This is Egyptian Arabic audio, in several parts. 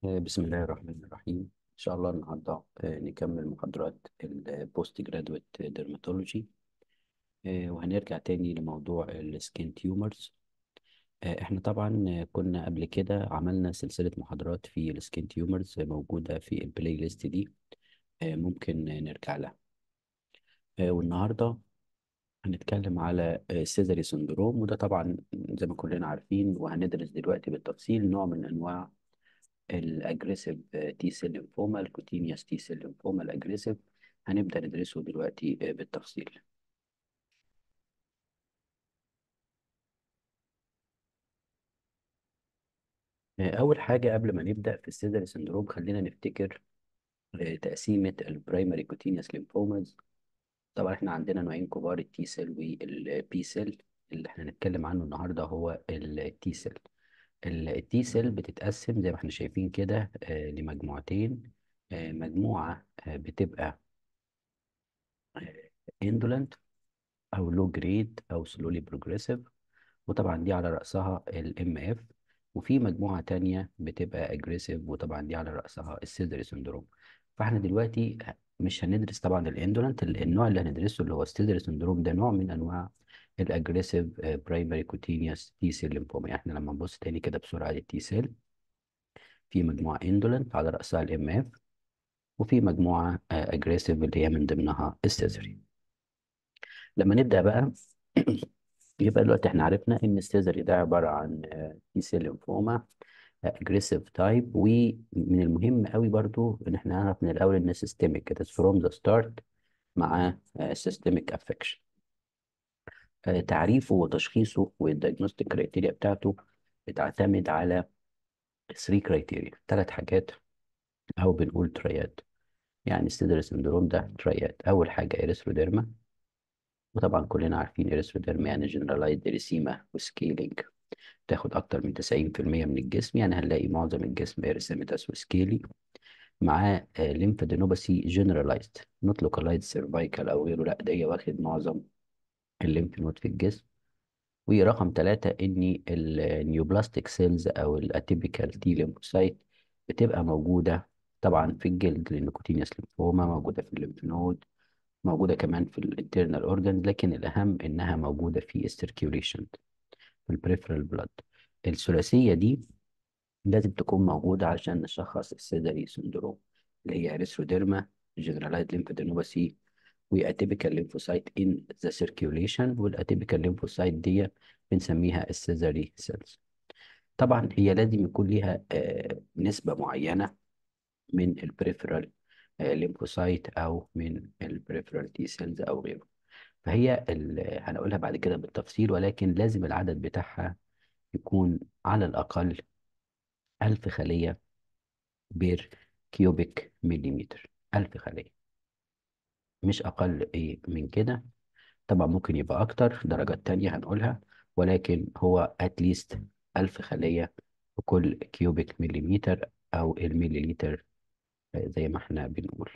آه، بسم الله الرحمن الرحيم إن شاء الله النهاردة آه، نكمل محاضرات البوست جرادويت ديرماتولوجي وهنرجع تاني لموضوع السكين تيومرز احنا طبعا آه، كنا قبل كده عملنا سلسلة محاضرات في السكين تيومرز موجودة في البلاي ليست دي آه، ممكن نرجع لها آه، والنهاردة هنتكلم على سيزاري سندروم وده طبعا زي ما كلنا عارفين وهندرس دلوقتي بالتفصيل نوع من انواع الاجريسيف تي سيل ليمفوما الكوتينيوس تي سيل ليمفوما الاجريسيف هنبدا ندرسه دلوقتي بالتفصيل اول حاجه قبل ما نبدا في السيزاري سندروم خلينا نفتكر تقسيمه البرايمري كوتينيوس ليمفوماز طبعا احنا عندنا نوعين كبار التي سيل والبي سيل اللي احنا هنتكلم عنه النهارده هو التي سيل التي سيل بتتقسم زي ما احنا شايفين كده آه، لمجموعتين آه، مجموعة آه، بتبقى اندولنت او لو جريد او سلولي بروجريسيف وطبعا دي على رأسها الام اف وفي مجموعة تانية بتبقى اجريسيف وطبعا دي على رأسها السيزري سندروم فاحنا دلوقتي مش هندرس طبعا الاندولنت النوع اللي هندرسه اللي هو السيزري سندروم ده نوع من انواع الاجريسيف برايمري كوتينيوس تي سيل ليمفوما يعني احنا لما نبص تاني كده بسرعة للتي سيل في مجموعة اندولنت على رأسها الام اف وفي مجموعة اجريسيف اللي هي من ضمنها السيزري لما نبدأ بقى يبقى دلوقتي احنا عرفنا ان السيزري ده عبارة عن تي سيل ليمفوما اجريسيف تايب ومن المهم قوي برضو ان احنا نعرف من الاول ان سيستميك it is from the start مع سيستميك افكشن تعريفه وتشخيصه والديagnostic كرايتيريا بتاعته بتعتمد على 3 كرايتيريا ثلاث حاجات او بنقول ترياد يعني السيدر سندروم ده ترياد اول حاجه اريثروديرما وطبعا كلنا عارفين اريثروديرما يعني جنرالايزد اريثيما وسكيلينج تاخد اكتر من 90% من الجسم يعني هنلاقي معظم الجسم اريثيماتس وسكيلي معاه ليمفادينوباثي جنرالايزد نوت لوكالايزد سيرفايكال او غيره لا ده واخد معظم الليمف نود في الجسم ورقم ثلاثة إن النيوبلاستيك سيلز أو الأتيبيكال تي ليمفوسايت بتبقى موجودة طبعا في الجلد لأن كوتينيوس ليمفوما موجودة في الليمف نود موجودة كمان في الانترنال أورجان لكن الأهم إنها موجودة في السيركيوليشن في البريفرال بلاد الثلاثية دي لازم تكون موجودة عشان نشخص السيدري سندروم اللي هي اريثروديرما جنرالايز ليمفادينوباثي واتيبيكال ليمفوسايت ان ذا سيركيوليشن والاتيبيكال ليمفوسايت دي بنسميها السيزاري سيلز طبعا هي لازم يكون ليها آه، نسبة معينة من البريفرال ليمفوسايت او من البريفرال تي سيلز او غيره فهي ال- هنقولها بعد كده بالتفصيل ولكن لازم العدد بتاعها يكون على الأقل ألف خلية بير كيوبيك مليمتر ألف خلية مش أقل إيه من كده طبعا ممكن يبقى أكتر درجات تانية هنقولها ولكن هو أتليست ألف خلية في كل كيوبيك مليمتر أو المليليتر آه، زي ما احنا بنقول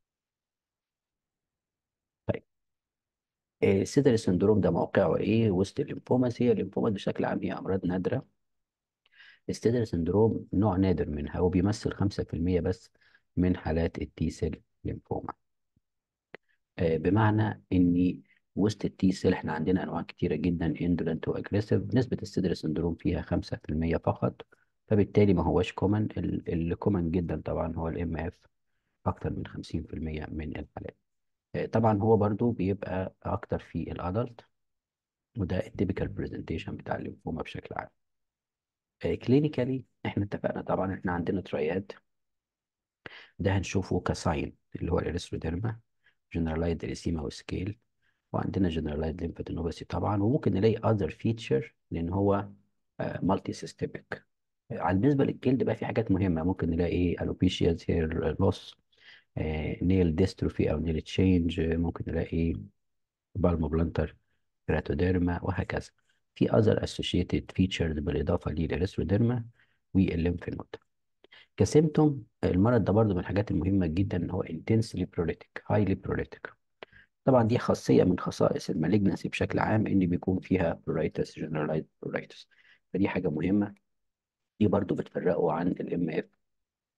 طيب السيدري سندروم ده موقعه ايه وسط الليمفوماس هي الليمفومات بشكل عام هي امراض نادره السيدري سندروم نوع نادر منها هو بيمثل 5% بس من حالات التي سيل ليمفوما آه، بمعنى ان وسط التي سيل احنا عندنا انواع كتيره جدا اندولنت واجريسيف نسبه السيدري سندروم فيها 5% فقط فبالتالي ما هوش كومن اللي كومن جدا طبعا هو الام اف اكتر من 50% من الحالات آه، طبعا هو برضو بيبقى اكتر في الادلت وده التيبيكال برزنتيشن بتاع الليمفوما بشكل عام كلينيكالي احنا اتفقنا طبعا احنا عندنا ترياد ده هنشوفه كساين اللي هو الاريثروديرما جنرالايد اريثيما وسكيل وعندنا جنرالايد ليمفادينوباثي طبعا وممكن نلاقي اذر فيتشر لان هو مالتي سيستميك بالنسبه للجلد بقى في حاجات مهمه ممكن نلاقي الوبيشياز هير لوس نيل ديستروفي او نيل تشينج ممكن نلاقي بالمو بلانتر كراتوديرما وهكذا في other associated features بالإضافة للإريثروديرما والليمف نود كسيمتوم المرض ده برضه من الحاجات المهمة جدا إن هو intensely pruritic highly pruritic طبعا دي خاصية من خصائص المالجنسي بشكل عام إن بيكون فيها pruritus generalized pruritus فدي حاجة مهمة دي برضه بتفرقه عن الام اف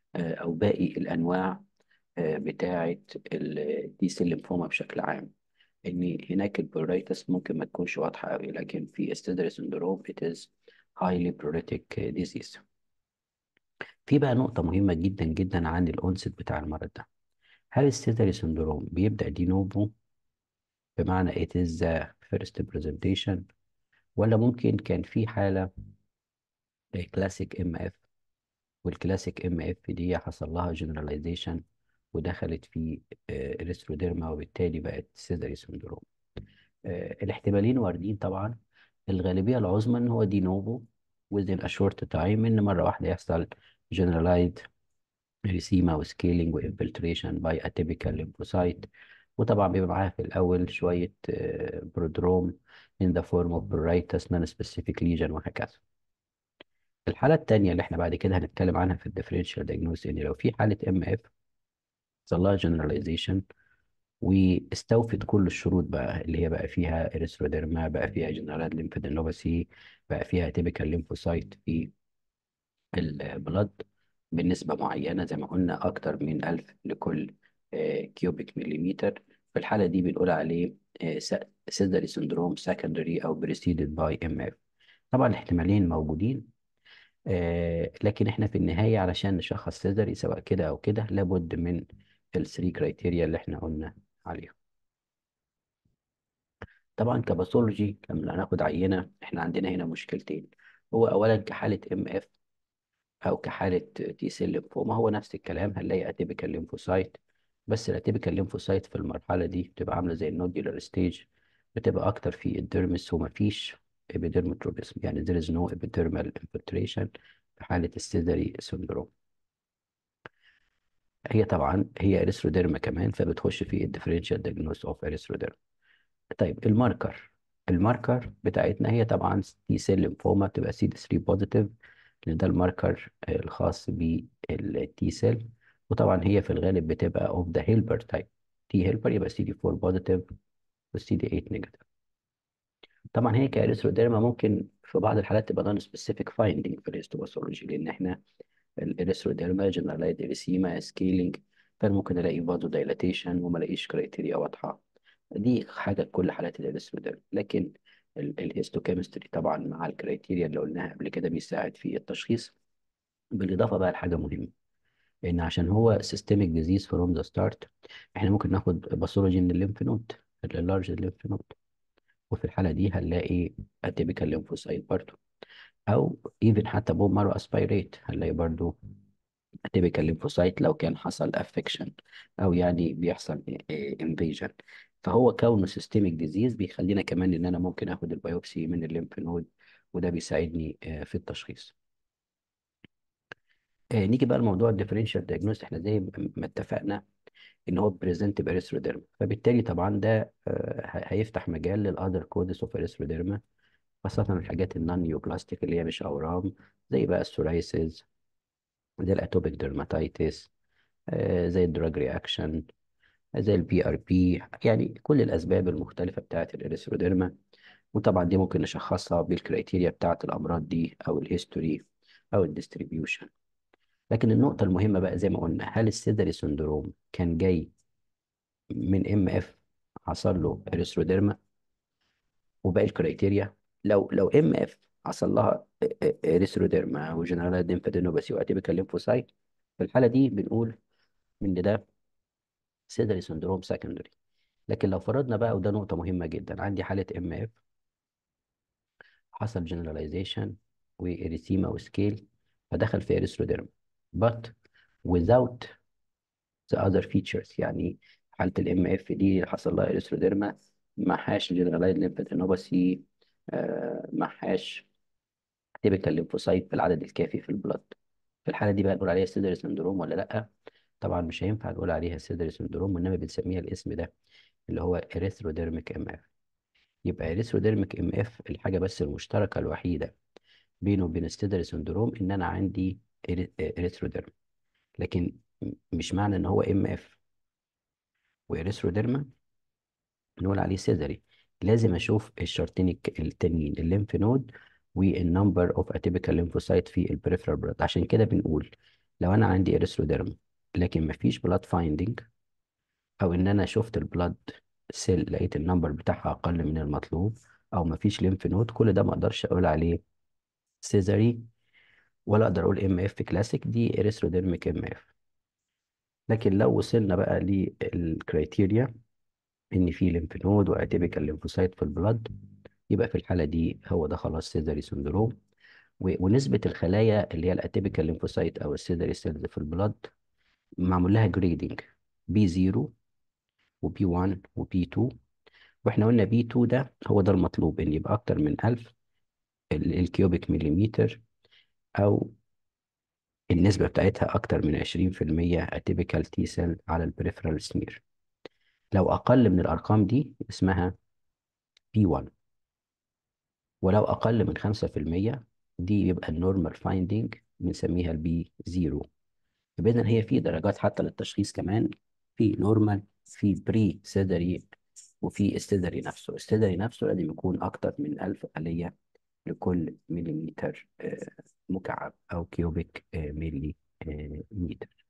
آه، او باقي الانواع آه، بتاعه التي سيل ليمفوما بشكل عام ان هناك البرولايتس ممكن ما تكونش واضحه قوي لكن في استدري سندروم it is highly pruritic disease في بقى نقطه مهمه جدا جدا عن الاونست بتاع المرض ده هل السيزاري سندروم بيبدأ دي نوفو بمعنى it is the first presentation ولا ممكن كان في حالة كلاسيك ام اف والكلاسيك ام اف دي حصل لها جنراليزيشن ودخلت في اريثروديرما وبالتالي بقت سيزاري سندروم آه، الاحتمالين واردين طبعا الغالبية العظمى ان هو دي نوفو within a short time ان مرة واحدة يحصل generalized ريسيما وسكيلينج وانفلتريشن باي اتيبيكال ليمفوسايت وطبعا بيبقى معاها في الاول شويه برودروم in the form of pruritus non-specific lesion وهكذا الحاله الثانيه اللي احنا بعد كده هنتكلم عنها في الديفرنشال دايجنوز ان لو في حاله ام اف حصل لها جنراليزيشن واستوفت كل الشروط بقى اللي هي بقى فيها اريثروديرما بقى فيها جنرال ليمفادينوباثي بقى فيها تيبيكال ليمفوسايت في البلد بنسبة معينة زي ما قلنا أكتر من ألف لكل آه، كيوبيك مليمتر في الحالة دي بنقول عليه سيزاري سندروم سكندري أو preceded باي ام اف طبعا الاحتمالين موجودين آه، لكن احنا في النهاية علشان نشخص سيزاري سواء كده أو كده لابد من الثري كرايتيريا اللي احنا قلنا عليهم طبعا كباثولوجي لما ناخد عينة احنا عندنا هنا مشكلتين هو أولا كحالة ام اف او كحاله تي سيل ليمفوما هو نفس الكلام هنلاقي اتيبيكال ليمفوسايت بس الاتيبيكال ليمفوسايت في المرحله دي بتبقى عامله زي النوديولار ستيج بتبقى اكتر في الديرمس ومفيش ابيديرماتروبيسم يعني there is no epidermal infiltration في حاله السيزاري سندروم هي طبعا هي اريثروديرما كمان فبتخش في الديفرنشال دياجنوز اوف اريثروديرما طيب الماركر الماركر بتاعتنا هي طبعا تي سيل ليمفوما بتبقى سي دي 3 بوزيتيف لان ده الماركر الخاص بالتي سيل وطبعا هي في الغالب بتبقى اوف ذا هيلبر تايب تي هيلبر يبقى سي دي 4 بوزيتيف والسي دي 8 نيجاتيف طبعا هي كاريثروديرما ممكن في بعض الحالات تبقى نون سبيسيفيك فايندينج في الهيستوباثولوجي لان احنا الاريثروديرما جنرالايد اريسيما سكيلينج فانا ممكن الاقي فازو دايلاتيشن وما الاقيش كرايتيريا واضحه دي حاجه كل حالات الاريثروديرما لكن الهيستوكيمستري طبعا مع الكريتيريا اللي قلناها قبل كده بيساعد في التشخيص بالاضافه بقى لحاجه مهمه ان عشان هو سيستميك ديزيز فروم ذا ستارت احنا ممكن ناخد باثولوجي من الليمف نود اللارج الليمف نود وفي الحاله دي هنلاقي اتيبيكال ليمفوسايت برضه او ايفن حتى بوم مارو اسبيريت هنلاقي برضه اتيبيكال ليمفوسايت لو كان حصل افكشن او يعني بيحصل انفيجن فهو كونه سيستميك ديزيز بيخلينا كمان ان انا ممكن اخد البيوبسي من الليمف نود وده بيساعدني آه، في التشخيص آه، نيجي بقى لموضوع الديفرنشال دايجنوز احنا زي ما اتفقنا ان هو بريزنت باريثروديرما فبالتالي طبعا ده آه، هيفتح مجال للاذر كودس اوف اريثروديرما خاصة الحاجات النون نيوبلاستيك اللي هي مش اورام زي بقى السورايسيس زي الاتوبيك ديرماتيتس زي الدراج رياكشن زي البي ار بي يعني كل الاسباب المختلفه بتاعت الاريثروديرما وطبعا دي ممكن نشخصها بالكريتيريا بتاعت الامراض دي او الهيستوري او الديستريبيوشن لكن النقطه المهمه بقى زي ما قلنا هل السيدري سندروم كان جاي من ام اف حصل له اريثروديرما وباقي الكريتيريا لو لو ام اف حصل لها اريثروديرما وجنرال ليمفادينوباثي واتيبيكال ليمفوسايت في الحاله دي بنقول ان ده سيدري سندروم سكندري لكن لو فرضنا بقى وده نقطة مهمة جدا عندي حالة ام اف حصل جنراليزيشن وإريثيما وسكيل فدخل في اريثروديرم but without the other features يعني حالة الام اف دي حصل لها اريثروديرما ما حاش جنرالايد ليمفادينوباثي ما حاش تيبيكال ليمفوسايت بالعدد الكافي في البلد في الحالة دي بقى نقول عليها سيدري سندروم ولا لأ طبعا مش هينفع نقول عليها سيدري سندروم وانما بنسميها الاسم ده اللي هو اريثروديرميك ام اف يبقى اريثروديرميك ام اف الحاجه بس المشتركه الوحيده بينه وبين السيدري سندروم ان انا عندي اريثروديرم لكن مش معنى ان هو ام اف واريثروديرما نقول عليه سيزري لازم اشوف الشرطين التانيين الليمف نود والنمبر اوف اتيبيكال ليمفوسايت في البريفرال بلاد عشان كده بنقول لو انا عندي اريثروديرم لكن مفيش بلاد فايندينج او ان انا شفت البلاد سيل لقيت النمبر بتاعها اقل من المطلوب او مفيش ليمف نود كل ده ما اقدرش اقول عليه سيزاري ولا اقدر اقول ام اف كلاسيك دي اريثروديرميك ام اف لكن لو وصلنا بقى للكريتيريا ان في ليمف نود واتيبيكال ليمفوسايت في البلاد يبقى في الحاله دي هو ده خلاص سيزاري سندروم و- ونسبه الخلايا اللي هي الاتيبيكال ليمفوسايت او السيزاري سيلز في البلاد معمول لها جريدنج بي 0 وبي 1 وبي 2 واحنا قلنا بي 2 ده هو ده المطلوب ان يبقى اكتر من 1000 ال- الكيوبيك مليمتر او النسبة بتاعتها أكتر من 20% اتيبيكال تي سيل على البريفرال سمير لو أقل من الأرقام دي اسمها P1 ولو أقل من 5% دي يبقى النورمال فايندينج بنسميها البي 0 إذن هي في درجات حتى للتشخيص كمان في نورمال في بري سيدري وفي استدري نفسه استدري نفسه لازم يكون أكتر من 1000 خلية لكل مليمتر آه، مكعب أو كيوبيك آه، ملي آه، متر